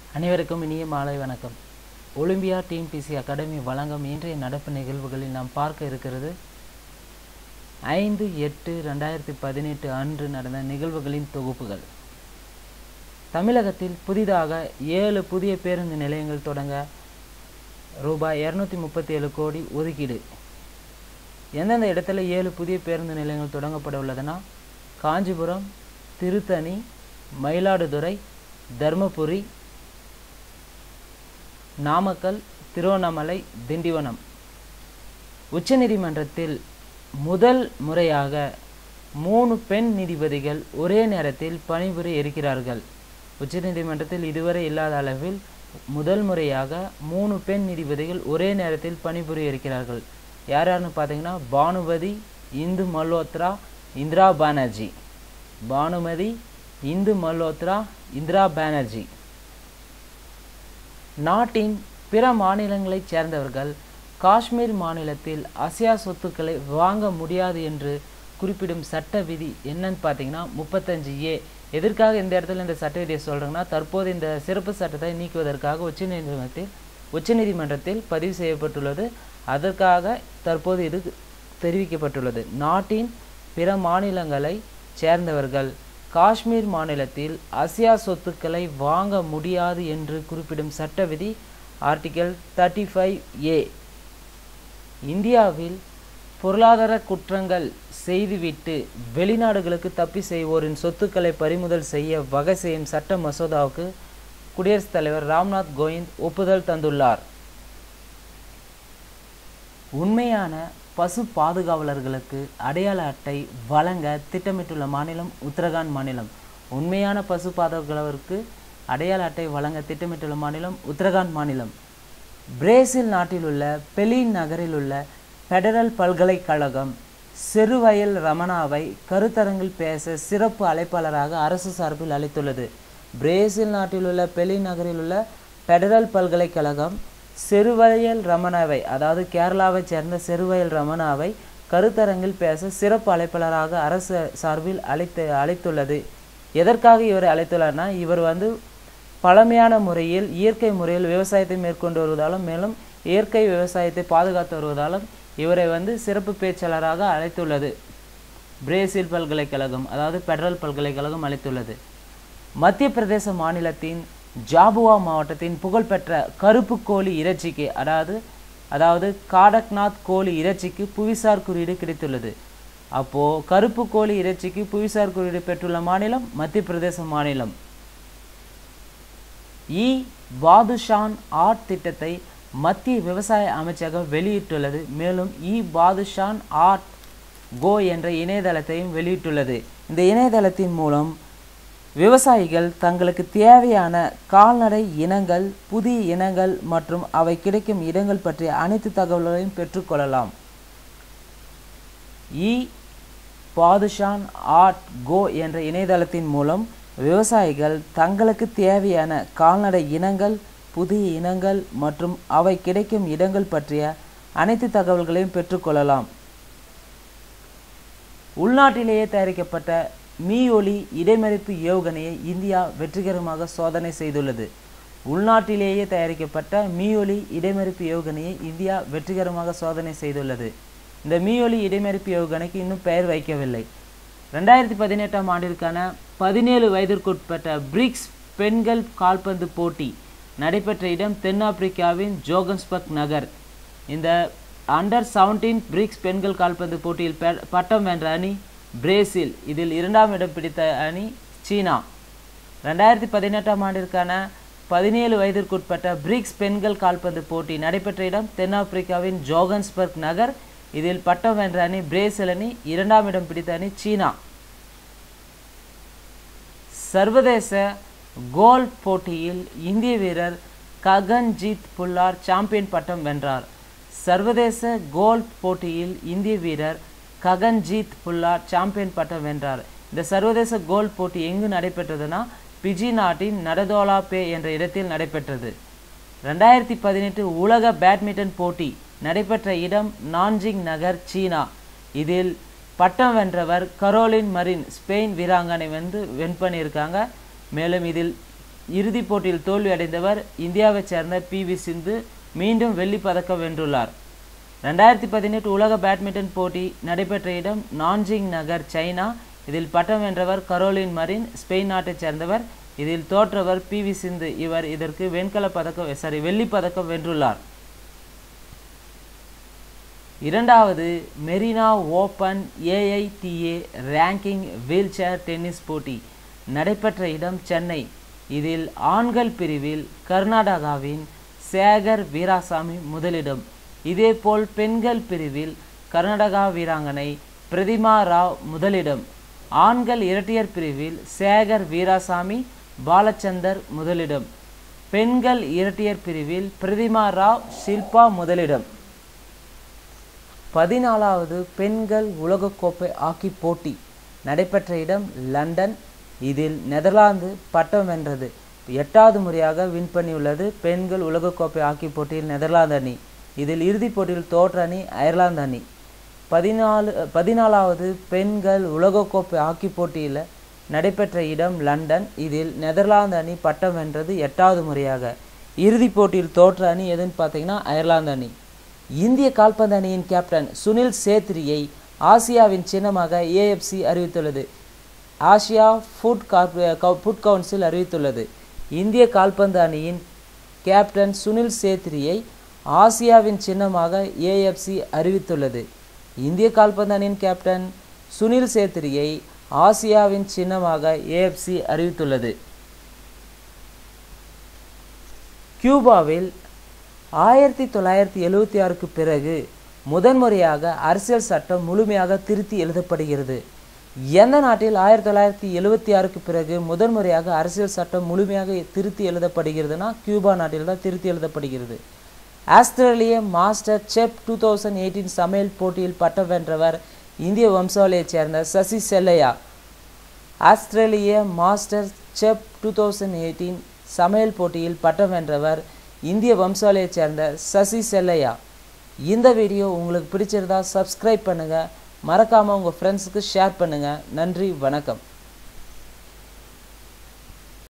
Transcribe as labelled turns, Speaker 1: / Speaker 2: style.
Speaker 1: அனைவருக்கும் இனிய மாலை வணக்கம் ஒலிம்பியா டிஎன்பிசி அகாடமி வழங்கும் இன்றைய நடப்பு நிகழ்வுகளில் நாம் பார்க்க இருக்கிறது ஐந்து எட்டு ரெண்டாயிரத்தி பதினெட்டு அன்று நடந்த நிகழ்வுகளின் தொகுப்புகள் தமிழகத்தில் புதிதாக ஏழு புதிய பேருந்து நிலையங்கள் தொடங்க ரூபாய் இரநூத்தி முப்பத்தி ஏழு கோடி ஒதுக்கீடு எந்தெந்த இடத்துல ஏழு புதிய பேருந்து நிலையங்கள் தொடங்கப்பட உள்ளதுன்னா காஞ்சிபுரம் திருத்தணி மயிலாடுதுறை தர்மபுரி நாமக்கல் திருவண்ணாமலை திண்டிவனம் உச்சநீதிமன்றத்தில் முதல் முறையாக மூணு பெண் நீதிபதிகள் ஒரே நேரத்தில் பணிபுரிய இருக்கிறார்கள் உச்சநீதிமன்றத்தில் இதுவரை இல்லாத அளவில் முதல் முறையாக மூணு பெண் நீதிபதிகள் ஒரே நேரத்தில் பணிபுரிய இருக்கிறார்கள் யார் யாருன்னு பார்த்தீங்கன்னா பானுமதி இந்து மல்ஹோத்ரா இந்திரா பானர்ஜி பானுமதி இந்து மல்ஹோத்ரா இந்திரா பானர்ஜி நாட்டின் பிற மாநிலங்களைச் சேர்ந்தவர்கள் காஷ்மீர் மாநிலத்தில் அசியா சொத்துக்களை வாங்க முடியாது என்று குறிப்பிடும் சட்ட விதி என்னன்னு பார்த்தீங்கன்னா முப்பத்தஞ்சு ஏ எதற்காக இந்த இடத்துல இந்த சட்ட விதியை சொல்கிறேங்கன்னா தற்போது இந்த சிறப்பு சட்டத்தை நீக்குவதற்காக உச்சநீதிமன்றத்தில் உச்சநீதிமன்றத்தில் பதிவு செய்யப்பட்டுள்ளது அதற்காக தற்போது இது தெரிவிக்கப்பட்டுள்ளது நாட்டின் பிற மாநிலங்களை சேர்ந்தவர்கள் காஷ்மீர் மாநிலத்தில் அசியா சொத்துக்களை வாங்க முடியாது என்று குறிப்பிடும் சட்ட விதி ஆர்டிகல் தேர்ட்டி ஃபைவ் ஏ இந்தியாவில் பொருளாதார குற்றங்கள் செய்துவிட்டு வெளிநாடுகளுக்கு தப்பி செய்வோரின் சொத்துக்களை பறிமுதல் செய்ய வகை செய்யும் சட்ட மசோதாவுக்கு குடியரசுத் தலைவர் ராம்நாத் கோவிந்த் ஒப்புதல் தந்துள்ளார் உண்மையான பசு பாதுகாவலர்களுக்கு அடையாள அட்டை வழங்க திட்டமிட்டுள்ள மாநிலம் உத்தரகாண்ட் மாநிலம் உண்மையான பசு பாதுகாவலருக்கு அடையாள அட்டை வழங்க திட்டமிட்டுள்ள மாநிலம் உத்தரகாண்ட் மாநிலம் பிரேசில் நாட்டில் உள்ள பெலின் நகரில் உள்ள பெடரல் பல்கலைக்கழகம் சிறுவயல் ரமணாவை கருத்தரங்கில் பேச சிறப்பு அழைப்பாளராக அரசு சார்பில் அழைத்துள்ளது பிரேசில் நாட்டில் உள்ள பெலின் நகரில் உள்ள பெடரல் பல்கலைக்கழகம் செருவயல் ரமணாவை அதாவது கேரளாவைச் சேர்ந்த செருவயல் ரமணாவை கருத்தரங்கில் பேச சிறப்பு அழைப்பாளராக அரசு சார்பில் அழைத்து அழைத்துள்ளது எதற்காக இவரை அழைத்துள்ளார்னா இவர் வந்து பழமையான முறையில் இயற்கை முறையில் விவசாயத்தை மேற்கொண்டு வருவதாலும் மேலும் இயற்கை விவசாயத்தை பாதுகாத்து வருவதாலும் இவரை வந்து சிறப்பு பேச்சாளராக அழைத்துள்ளது பிரேசில் பல்கலைக்கழகம் அதாவது பெடரல் பல்கலைக்கழகம் அழைத்துள்ளது மத்திய பிரதேச மாநிலத்தின் ஜாபுவா மாவட்டத்தின் புகழ்பெற்ற கருப்பு கோழி இறைச்சிக்கு அதாவது அதாவது காடக்நாத் கோழி இறைச்சிக்கு புவிசார் குறியீடு கிடைத்துள்ளது அப்போது கருப்பு கோழி இறைச்சிக்கு புவிசார் குறியீடு பெற்றுள்ள மாநிலம் மத்திய பிரதேச மாநிலம் இ பாதுஷான் ஆர்ட் திட்டத்தை மத்திய விவசாய அமைச்சகம் வெளியிட்டுள்ளது மேலும் இ பாதுஷான் ஆர்ட் கோ என்ற இணையதளத்தையும் வெளியிட்டுள்ளது இந்த இணையதளத்தின் மூலம் விவசாயிகள் தங்களுக்கு தேவையான கால்நடை இனங்கள் புதிய இனங்கள் மற்றும் அவை கிடைக்கும் இடங்கள் பற்றிய அனைத்து தகவல்களையும் பெற்றுக்கொள்ளலாம் இ பாதுஷான் ஆர்ட் கோ என்ற இணையதளத்தின் மூலம் விவசாயிகள் தங்களுக்கு தேவையான கால்நடை இனங்கள் புதிய இனங்கள் மற்றும் அவை கிடைக்கும் இடங்கள் பற்றிய அனைத்து தகவல்களையும் பெற்றுக்கொள்ளலாம் உள்நாட்டிலேயே தயாரிக்கப்பட்ட மீயொலி இடைமறிப்பு ஏவுகணையை இந்தியா வெற்றிகரமாக சோதனை செய்துள்ளது உள்நாட்டிலேயே தயாரிக்கப்பட்ட மீயொலி இடைமறிப்பு ஏவுகணையை இந்தியா வெற்றிகரமாக சோதனை செய்துள்ளது இந்த மீயொலி இடைமறிப்பு ஏவுகணைக்கு இன்னும் பெயர் வைக்கவில்லை ரெண்டாயிரத்தி பதினெட்டாம் ஆண்டிற்கான பதினேழு வயதிற்குட்பட்ட பிரிக்ஸ் பெண்கள் கால்பந்து போட்டி நடைபெற்ற இடம் தென்னாப்பிரிக்காவின் ஜோகன்ஸ்பர்க் நகர் இந்த அண்டர் செவன்டீன் பிரிக்ஸ் பெண்கள் கால்பந்து போட்டியில் பட்டம் வென்ற அணி பிரேசில் இதில் இரண்டாம் இடம் பிடித்த அணி சீனா ரெண்டாயிரத்தி பதினெட்டாம் ஆண்டிற்கான பதினேழு வயதிற்குட்பட்ட பிரிக்ஸ் பெண்கள் கால்பந்து போட்டி நடைபெற்ற இடம் தென்னாப்பிரிக்காவின் ஜோகன்ஸ்பர்க் நகர் இதில் பட்டம் வென்ற அணி பிரேசில் அணி இரண்டாம் இடம் பிடித்த அணி சீனா சர்வதேச கோல் போட்டியில் இந்திய வீரர் ககன்ஜீத் புல்லார் சாம்பியன் பட்டம் வென்றார் சர்வதேச கோல் போட்டியில் இந்திய வீரர் ககன்ஜீத் புல்லார் சாம்பியன் பட்டம் வென்றார் இந்த சர்வதேச கோல் போட்டி எங்கு நடைபெற்றதுன்னா பிஜி நாட்டின் நடதோலா பே என்ற இடத்தில் நடைபெற்றது ரெண்டாயிரத்தி பதினெட்டு உலக பேட்மிண்டன் போட்டி நடைபெற்ற இடம் நான்ஜிங் நகர் சீனா இதில் பட்டம் வென்றவர் கரோலின் மரின் ஸ்பெயின் வீராங்கனை வந்து வென் பண்ணியிருக்காங்க மேலும் இதில் இறுதிப் போட்டியில் தோல்வி அடைந்தவர் இந்தியாவைச் சேர்ந்த பி வி சிந்து மீண்டும் வெள்ளிப் பதக்கம் வென்றுள்ளார் ரெண்டாயிரத்தி பதினெட்டு உலக பேட்மிண்டன் போட்டி நடைபெற்ற இடம் நான்ஜிங் நகர் சைனா இதில் பட்டம் வென்றவர் கரோலின் மரின் ஸ்பெயின் நாட்டைச் சேர்ந்தவர் இதில் தோற்றவர் பி வி சிந்து இவர் இதற்கு வெண்கலப் பதக்கம் சாரி வெள்ளிப் பதக்கம் வென்றுள்ளார் இரண்டாவது Marina open AITA ranking wheelchair tennis போட்டி நடைபெற்ற இடம் சென்னை இதில் ஆண்கள் பிரிவில் கர்நாடகாவின் சேகர் வீராசாமி முதலிடம் இதேபோல் பெண்கள் பிரிவில் கர்நாடகா வீராங்கனை பிரதிமா ராவ் முதலிடம் ஆண்கள் இரட்டையர் பிரிவில் சேகர் வீராசாமி பாலச்சந்தர் முதலிடம் பெண்கள் இரட்டையர் பிரிவில் பிரதிமா ராவ் ஷில்பா முதலிடம் பதினாலாவது பெண்கள் உலகக்கோப்பை ஹாக்கி போட்டி நடைபெற்ற இடம் லண்டன் இதில் நெதர்லாந்து பட்டம் வென்றது எட்டாவது முறையாக வின் பண்ணியுள்ளது பெண்கள் உலகக்கோப்பை ஹாக்கி போட்டியில் நெதர்லாந்து அணி இதில் இறுதிப் போட்டியில் தோற்ற அணி அயர்லாந்து அணி பதினாலு பதினாலாவது பெண்கள் உலகக்கோப்பை ஹாக்கி போட்டியில் நடைபெற்ற இடம் லண்டன் இதில் நெதர்லாந்து அணி பட்டம் வென்றது எட்டாவது முறையாக இறுதிப் போட்டியில் தோற்ற அணி எதுன்னு பார்த்தீங்கன்னா அயர்லாந்து அணி இந்திய கால்பந்து அணியின் கேப்டன் சுனில் சேத்ரியை ஆசியாவின் சின்னமாக ஏஎஃப்சி அறிவித்துள்ளது Asia food corp food council அறிவித்துள்ளது இந்திய கால்பந்து அணியின் கேப்டன் சுனில் சேத்ரியை ஆசியாவின் சின்னமாக ஏஎஃப்சி அறிவித்துள்ளது இந்திய கால்பந்து அணியின் கேப்டன் சுனில் சேத்ரியை ஆசியாவின் சின்னமாக ஏஎஃப்சி அறிவித்துள்ளது கியூபாவில் ஆயிரத்தி தொள்ளாயிரத்தி எழுவத்தி ஆறுக்கு பிறகு முதன்முறையாக அரசியல் சட்டம் முழுமையாக திருத்தி எழுதப்படுகிறது எந்த நாட்டில் ஆயிரத்தி தொள்ளாயிரத்தி எழுவத்தி ஆறுக்கு பிறகு முதன்முறையாக அரசியல் சட்டம் முழுமையாக திருத்தி எழுதப்படுகிறதுனா கியூபா நாட்டில் தான் திருத்தி எழுதப்படுகிறது ஆஸ்திரேலிய master chef two thousand eighteen சமையல் போட்டியில் பட்டம் வென்றவர் இந்திய வம்சாவளியைச் சேர்ந்த சசி செல்லையா ஆஸ்திரேலிய master chef two thousand eighteen சமையல் போட்டியில் பட்டம் வென்றவர் இந்திய வம்சாவளியைச் சேர்ந்த சசி செல்லையா இந்த வீடியோ உங்களுக்கு பிடிச்சிருந்தா சப்ஸ்கிரைப் பண்ணுங்கள் மறக்காமல் உங்கள் ஃப்ரெண்ட்ஸுக்கு ஷேர் பண்ணுங்கள் நன்றி வணக்கம்